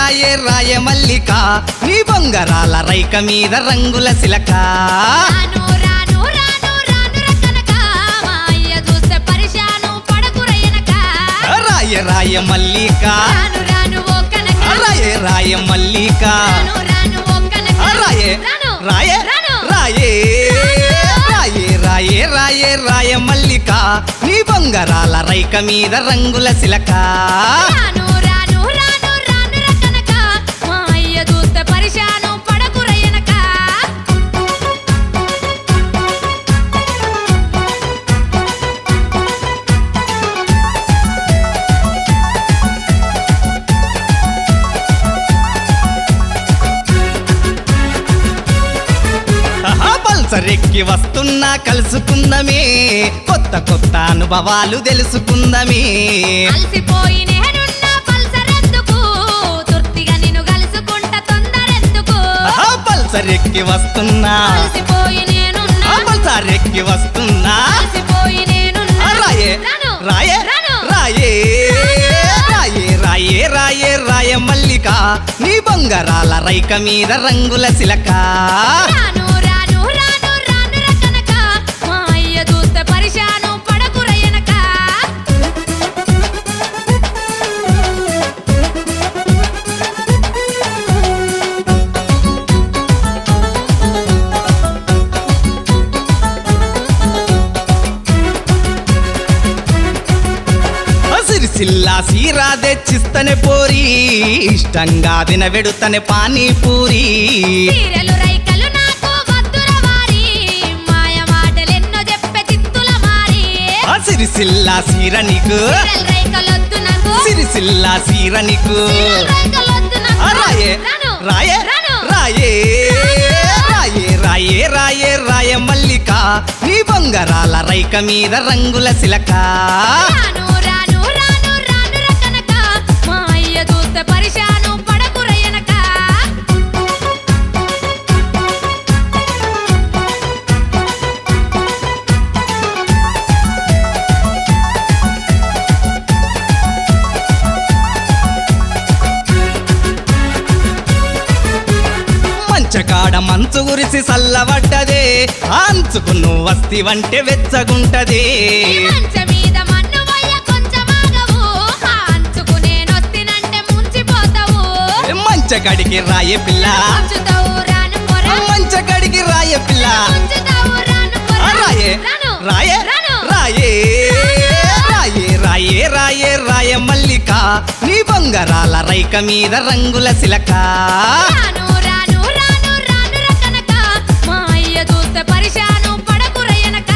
రాయే రాయ మల్లిక నీ బొంగరాల రైక మీద రంగుల సిలక రాను రాను రాను రాను రకనక మా అయ్య చూస్తే పరిశాను పడకురయ్యనక రాయ రాయ మల్లిక రాను రాను ఓ కనక రాయ రాయ మల్లిక రాను రాను ఓ కనక రాయే రాను రాయే రాను రాయే రాయే రాయే రాయే రాయ మల్లిక నీ బొంగరాల రైక మీద రంగుల సిలక రాను రాను రాను రాను రకనక మా అయ్య చూస్తే పరిశాను పడకురయ్యనక ఆహా, పల్సరెక్కి వస్తున్నా కలుసుకుందమే కొత్త కొత్త అనుభవాలు తెలుసుకుందమే అలసిపోయి నేనున్న పల్సరెందుకు తుర్తిగా నిన్ను కలుసుకుంట తొందరెందుకు ఆహా, పల్సరెక్కి వస్తున్నా అలసిపోయి నేనున్న ఆ, పల్సరెక్కి వస్తున్నా అలసిపోయి నేనున్న ఆ, రాయే రాను రాయే రాను రాయే రాయే రాయే రాయే రాయ మల్లిక నీ బొంగరాల రైక మీద రంగుల సిలక రాను రాను రాను రాను రకనక మా అయ్య చూస్తే పరిశాను పడకురయ్యనక సిరిసిల్లా సీరా తెచ్చిస్తనే పోరి ఇష్టంగా తినవెడుతనే పానీపూరి చీరలు రైకలు నాకు వద్దుల వారి మాయ మాటలెన్నో చెప్పే చిత్తుల మారి ఆ సిరిసిల్లా సీర నీకు చీరలు రైకలొద్దు నాకు సిరిసిల్లా సీర నీకు చీరలు రైకలొద్దు నాకు ఆ, రాయే రాను రాయే రాను రాయే రాయే రాయే రాయే రాయ మల్లిక నీ బొంగరాల రైక మీద రంగుల సిలక రాను రాను రాను రాను రకనక మా అయ్య చూస్తే పరిశాను పడకురయ్యనక మంచకాడ మంచు గురిసి సల్లబడ్డదే ఆ అంచుకు నువ్వు వస్తివంటే వెచ్చగుంటదే ఈ మంచం మీద మన్ను వయ్య కొంచెం ఆగవు ఆ అంచుకు నేనొస్తినంటే ముంచిపోతావు మంచగడికి రాయే పిల్ల ముంచుతావు రాను పొర మంచగడికి రాయే పిల్ల ముంచుతావు రాను పొర ఆ, రాయే రాను రాయే రాను రాయే రాయే రాయే రాయే రాయ మల్లిక నీ బొంగరాల రైక మీద రంగుల సిలక రాను రాను రాను రాను రకనక మా అయ్య చూస్తే పరిశాను పడకురయ్యనక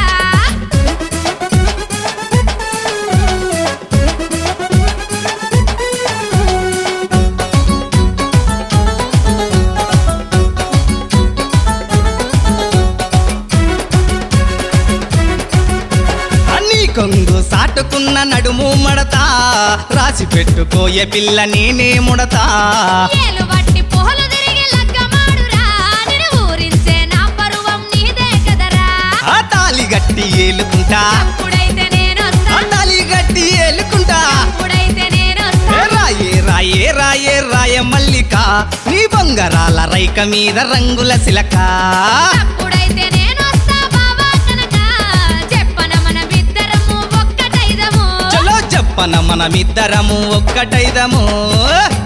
నీ కొంగు సాటుకున్న నడుము మడతా రాసి పెట్టుకోయే పిల్ల నేనే ముడతా ఏలు వట్టి పోహలు తిరిగి లగ్గమాడురా నిన్ను ఊరించే నా పరువం నీదే కదరా ఆ తాలి గట్టి ఏలుకుంటా అప్పుడైతే నేనొస్తా ఆ తాలి గట్టి ఏలుకుంటా అప్పుడైతే ఏ నేనొస్తా రాయే రాయే రాయే రాయ మల్లిక నీ బొంగరాల రైక మీద రంగుల సిలక అప్పుడైతే నేనొస్తా బావా కనుక చెప్పన మనమిద్దరము ఒక్కటైదము చలో చెప్పన మనమిద్దరము ఒక్కటైదము